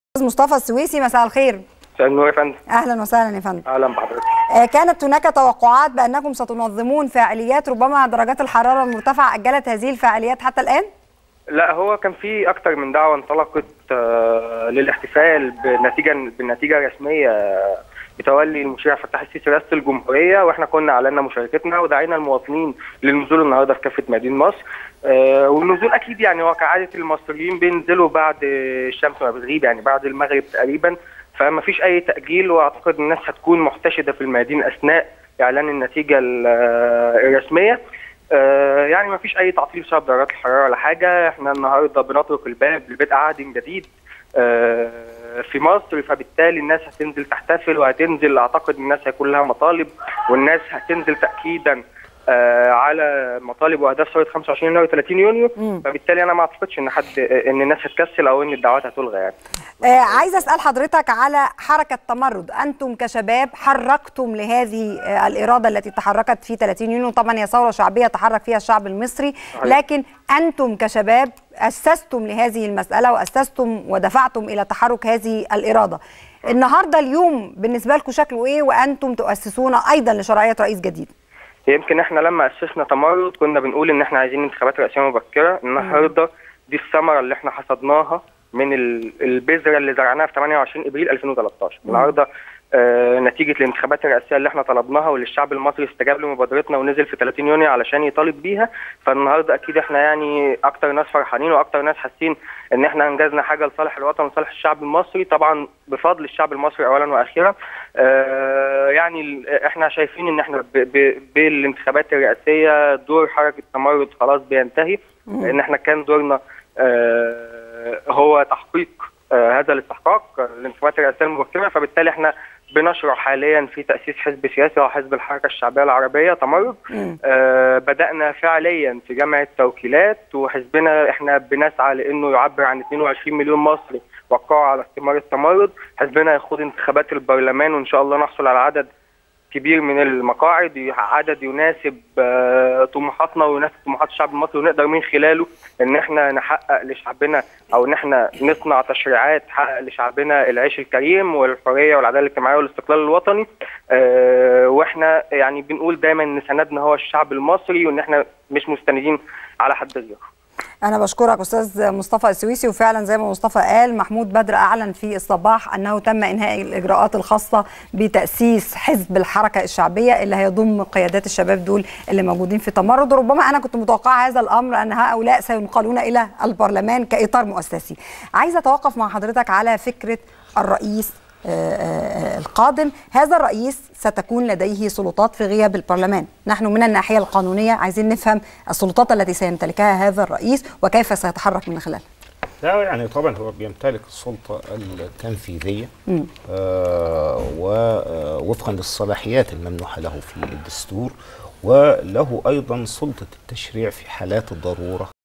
مصطفى السويسي مساء الخير مساء النور يا فندم اهلا وسهلا يا فندم اهلا بحضرتك آه، كانت هناك توقعات بانكم ستنظمون فعاليات ربما درجات الحراره المرتفعه اجلت هذه الفعاليات حتى الان لا هو كان في اكتر من دعوه انطلقت آه، للاحتفال بنتيجه بالنتيجه رسميه بتولي المشير عبد الفتاح السيسي رئاسه الجمهوريه واحنا كنا اعلنا مشاركتنا ودعينا المواطنين للنزول النهارده في كافه مدينه مصر آه، والنزول اكيد يعني هو كعاده المصريين بينزلوا بعد الشمس ما بتغيب يعني بعد المغرب تقريبا فما فيش اي تاجيل واعتقد الناس هتكون محتشده في الميادين اثناء اعلان النتيجه ال- آه، الرسميه آه، يعني ما فيش اي تعطيل بسبب درجات الحراره ولا حاجه احنا النهارده بنطرق الباب لبدء عهد جديد آه، في مصر فبالتالي الناس هتنزل تحتفل وهتنزل اعتقد الناس هيكون لها مطالب والناس هتنزل تاكيدا آه، على مطالب واهداف ثوره 25 يناير 30 يونيو مم. فبالتالي انا ما اعتقدش ان حد ان الناس هتكسل او ان الدعوات هتلغى يعني آه، عايزه اسال حضرتك على حركه تمرد انتم كشباب حركتم لهذه آه، الاراده التي تحركت في 30 يونيو طبعا هي ثوره شعبيه تحرك فيها الشعب المصري صحيح. لكن انتم كشباب اسستم لهذه المساله واسستم ودفعتم الى تحرك هذه الاراده النهارده اليوم بالنسبه لكم شكله ايه وانتم تؤسسون ايضا لشرعيه رئيس جديد يمكن احنا لما اسسنا تمرد كنا بنقول ان احنا عايزين انتخابات رئاسيه مبكره النهارده دي الثمره اللي احنا حصدناها من ال- البذره اللي زرعناها في 28 ابريل 2013 النهارده آه نتيجه الانتخابات الرئاسيه اللي احنا طلبناها واللي الشعب المصري استجاب لمبادرتنا ونزل في 30 يونيو علشان يطالب بيها فالنهارده اكيد احنا يعني اكتر ناس فرحانين واكتر ناس حاسين ان احنا انجزنا حاجه لصالح الوطن وصالح الشعب المصري طبعا بفضل الشعب المصري اولا واخيرا آه يعني ال- احنا شايفين ان احنا ب- ب- بالانتخابات الرئاسيه دور حركه تمرد خلاص بينتهي ان احنا كان دورنا آه هو تحقيق آه هذا الاستحقاق آه، الانتخابات الرئاسيه المبكره فبالتالي احنا بنشرع حاليا في تاسيس حزب سياسي وحزب الحركه الشعبيه العربيه تمرد مم. آه بدانا فعليا في جامعه توكيلات وحزبنا احنا بنسعى لانه يعبر عن 22 مليون مصري وقعوا على استمرار التمرد حزبنا يخوض انتخابات البرلمان وان شاء الله نحصل على عدد كبير من المقاعد عدد يناسب آه، طموحاتنا ويناسب طموحات الشعب المصري ونقدر من خلاله ان احنا نحقق لشعبنا او ان احنا نصنع تشريعات تحقق لشعبنا العيش الكريم والحريه والعداله الاجتماعيه والاستقلال الوطني آه، واحنا يعني بنقول دايما ان سندنا هو الشعب المصري وان احنا مش مستندين على حد غيره أنا بشكرك أستاذ مصطفى السويسي وفعلا زي ما مصطفى قال محمود بدر أعلن في الصباح أنه تم إنهاء الإجراءات الخاصة بتأسيس حزب الحركة الشعبية اللي هيضم قيادات الشباب دول اللي موجودين في تمرد وربما أنا كنت متوقعة هذا الأمر أن هؤلاء سينقلون إلى البرلمان كإطار مؤسسي عايزة أتوقف مع حضرتك على فكرة الرئيس آه، آه، القادم هذا الرئيس ستكون لديه سلطات في غياب البرلمان نحن من الناحية القانونية عايزين نفهم السلطات التي سيمتلكها هذا الرئيس وكيف سيتحرك من خلالها لا يعني طبعا هو بيمتلك السلطة التنفيذية مم. آه ووفقا للصلاحيات الممنوحة له في الدستور وله أيضا سلطة التشريع في حالات الضرورة